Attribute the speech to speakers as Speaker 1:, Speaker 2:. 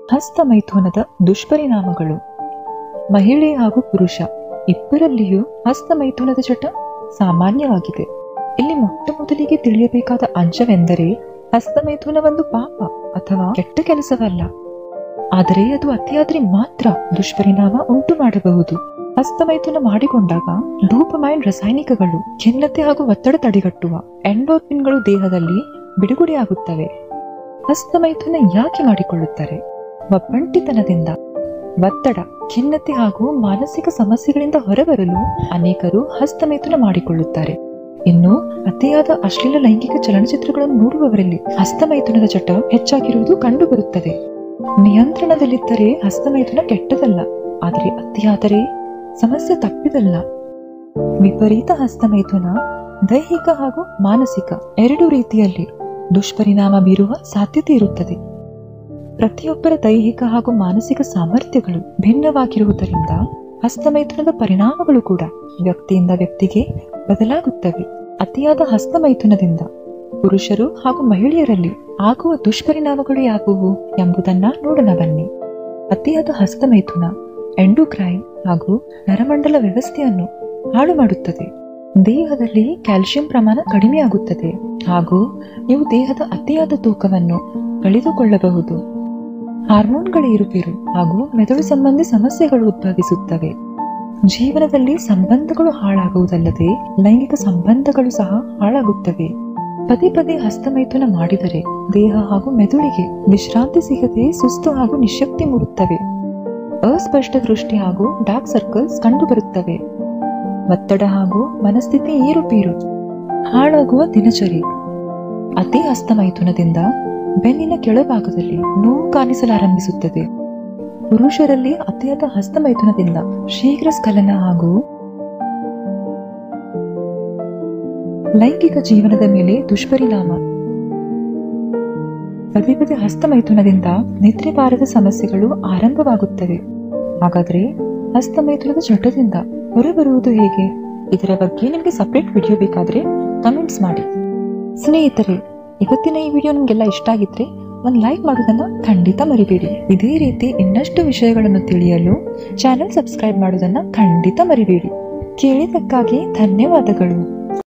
Speaker 1: ಹಸ್ತಮೈಥುನದ ದುಷ್ಪರಿಣಾಮಗಳು ಮಹಿಳೆ ಹಾಗೂ ಪುರುಷ ಇಬ್ಬರಲ್ಲಿಯೂ ಹಸ್ತಮೈಥುನದ ಚಟ ಸಾಮಾನ್ಯವಾಗಿದೆ ಇಲ್ಲಿ ಮೊಟ್ಟ ಮೊದಲಿಗೆ ತಿಳಿಯಬೇಕಾದ ಅಂಶವೆಂದರೆ ಹಸ್ತಮೈಥುನ ಒಂದು ಪಾಪ ಅಥವಾ ಕೆಟ್ಟ ಕೆಲಸವಲ್ಲ ಆದರೆ ಅದು ಅತಿಯಾದ್ರೆ ಮಾತ್ರ ದುಷ್ಪರಿಣಾಮ ಉಂಟು ಮಾಡಬಹುದು ಹಸ್ತಮೈಥುನ ಮಾಡಿಕೊಂಡಾಗ ಡೋಪಮೈನ್ ರಾಸಾಯನಿಕಗಳು ಖಿನ್ನತೆ ಹಾಗೂ ಒತ್ತಡ ತಡೆಗಟ್ಟುವ ಎಂಡೋರ್ಫಿನ್ಗಳು ದೇಹದಲ್ಲಿ ಬಿಡುಗಡೆಯಾಗುತ್ತವೆ ಹಸ್ತಮೈಥುನ ಯಾಕೆ ಮಾಡಿಕೊಳ್ಳುತ್ತಾರೆ ಒಬ್ಬಂಟಿತನದಿಂದ ಒತ್ತಡ ಖಿನ್ನತೆ ಹಾಗೂ ಮಾನಸಿಕ ಸಮಸ್ಯೆಗಳಿಂದ ಹೊರಬರಲು ಅನೇಕರು ಹಸ್ತಮೈಥುನ ಮಾಡಿಕೊಳ್ಳುತ್ತಾರೆ ಇನ್ನು ಅತಿಯಾದ ಅಶ್ಲೀಲ ಲೈಂಗಿಕ ಚಲನಚಿತ್ರಗಳನ್ನು ನೋಡುವವರಲ್ಲಿ ಹಸ್ತಮೈಥುನದ ಚಟ ಹೆಚ್ಚಾಗಿರುವುದು ಕಂಡುಬರುತ್ತದೆ ನಿಯಂತ್ರಣದಲ್ಲಿದ್ದರೆ ಹಸ್ತಮೈಥುನ ಕೆಟ್ಟದಲ್ಲ ಆದರೆ ಅತಿಯಾದರೆ ಸಮಸ್ಯೆ ತಪ್ಪಿದಲ್ಲ ವಿಪರೀತ ಹಸ್ತಮೈಥುನ ದೈಹಿಕ ಹಾಗೂ ಮಾನಸಿಕ ಎರಡೂ ರೀತಿಯಲ್ಲಿ ದುಷ್ಪರಿಣಾಮ ಬೀರುವ ಸಾಧ್ಯತೆ ಇರುತ್ತದೆ ಪ್ರತಿಯೊಬ್ಬರ ದೈಹಿಕ ಹಾಗೂ ಮಾನಸಿಕ ಸಾಮರ್ಥ್ಯಗಳು ಭಿನ್ನವಾಗಿರುವುದರಿಂದ ಹಸ್ತಮೈಥುನದ ಪರಿಣಾಮಗಳು ಕೂಡ ವ್ಯಕ್ತಿಯಿಂದ ವ್ಯಕ್ತಿಗೆ ಬದಲಾಗುತ್ತವೆ ಅತಿಯಾದ ಹಸ್ತಮೈಥುನದಿಂದ ಪುರುಷರು ಹಾಗೂ ಮಹಿಳೆಯರಲ್ಲಿ ಆಗುವ ದುಷ್ಪರಿಣಾಮಗಳು ಯಾವುವು ಎಂಬುದನ್ನ ನೋಡೋಣ ಬನ್ನಿ ಅತಿಯಾದ ಹಸ್ತಮೈಥುನ ಎಂಡೋಕ್ರೈನ್ ಹಾಗೂ ನರಮಂಡಲ ವ್ಯವಸ್ಥೆಯನ್ನು ಹಾಳು ಮಾಡುತ್ತದೆ ದೇಹದಲ್ಲಿ ಕ್ಯಾಲ್ಸಿಯಂ ಪ್ರಮಾಣ ಕಡಿಮೆಯಾಗುತ್ತದೆ ಹಾಗೂ ನೀವು ದೇಹದ ಅತಿಯಾದ ತೂಕವನ್ನು ಕಳೆದುಕೊಳ್ಳಬಹುದು ಹಾರ್ಮೋನ್ಗಳ ಏರುಪೇರು ಹಾಗೂ ಮೆದುಳು ಸಂಬಂಧಿ ಸಮಸ್ಯೆಗಳು ಉದ್ಭವಿಸುತ್ತವೆ ಜೀವನದಲ್ಲಿ ಸಂಬಂಧಗಳು ಹಾಳಾಗುವುದಲ್ಲದೆ ಲೈಂಗಿಕ ಸಂಬಂಧಗಳು ಸಹ ಹಾಳಾಗುತ್ತವೆ ಪದೇ ಪದೇ ಹಸ್ತಮೈಥುನ ಮಾಡಿದರೆ ದೇಹ ಹಾಗೂ ಮೆದುಳಿಗೆ ವಿಶ್ರಾಂತಿ ಸಿಗದೆ ಸುಸ್ತು ಹಾಗೂ ನಿಶಕ್ತಿ ಮೂಡುತ್ತವೆ ಅಸ್ಪಷ್ಟ ದೃಷ್ಟಿ ಹಾಗೂ ಡಾರ್ಕ್ ಸರ್ಕಲ್ಸ್ ಕಂಡುಬರುತ್ತವೆ ಒತ್ತಡ ಹಾಗೂ ಮನಸ್ಥಿತಿ ಏರುಪೇರು ಹಾಳಾಗುವ ದಿನಚರಿ ಅತಿ ಹಸ್ತಮೈಥುನದಿಂದ ಬೆನ್ನಿನ ಕೆಳಭಾಗದಲ್ಲಿ ನೋವು ಕಾಣಿಸಲಾರಂಭಿಸುತ್ತದೆ ಪುರುಷರಲ್ಲಿ ಅತಿಯಾದ ಹಸ್ತಮೈಥುನದಿಂದ ಶೀಘ್ರ ಸ್ಖಲನ ಹಾಗೂ ಲೈಂಗಿಕ ಜೀವನದ ಮೇಲೆ ದುಷ್ಪರಿಣಾಮ ಪದೇ ಪದೇ ಹಸ್ತಮೈಥುನದಿಂದ ನಿದ್ರೆ ಬಾರದ ಸಮಸ್ಯೆಗಳು ಆರಂಭವಾಗುತ್ತವೆ ಹಾಗಾದ್ರೆ ಹಸ್ತಮೈಥುನದ ಚಟದಿಂದ ಹೊರಬರುವುದು ಹೇಗೆ ಇದರ ಬಗ್ಗೆ ನಿಮಗೆ ಸಪರೇಟ್ ವಿಡಿಯೋ ಬೇಕಾದ್ರೆ ಕಮೆಂಟ್ಸ್ ಮಾಡಿ ಸ್ನೇಹಿತರೆ ಇವತ್ತಿನ ಈ ವಿಡಿಯೋ ನಿಮಗೆಲ್ಲ ಇಷ್ಟ ಆಗಿದ್ರೆ ಒಂದು ಲೈಕ್ ಮಾಡೋದನ್ನ ಖಂಡಿತ ಮರಿಬೇಡಿ ಇದೇ ರೀತಿ ಇನ್ನಷ್ಟು ವಿಷಯಗಳನ್ನು ತಿಳಿಯಲು ಚಾನೆಲ್ ಸಬ್ಸ್ಕ್ರೈಬ್ ಮಾಡೋದನ್ನ ಖಂಡಿತ ಮರಿಬೇಡಿ ಕೇಳಿದ್ದಕ್ಕಾಗಿ ಧನ್ಯವಾದಗಳು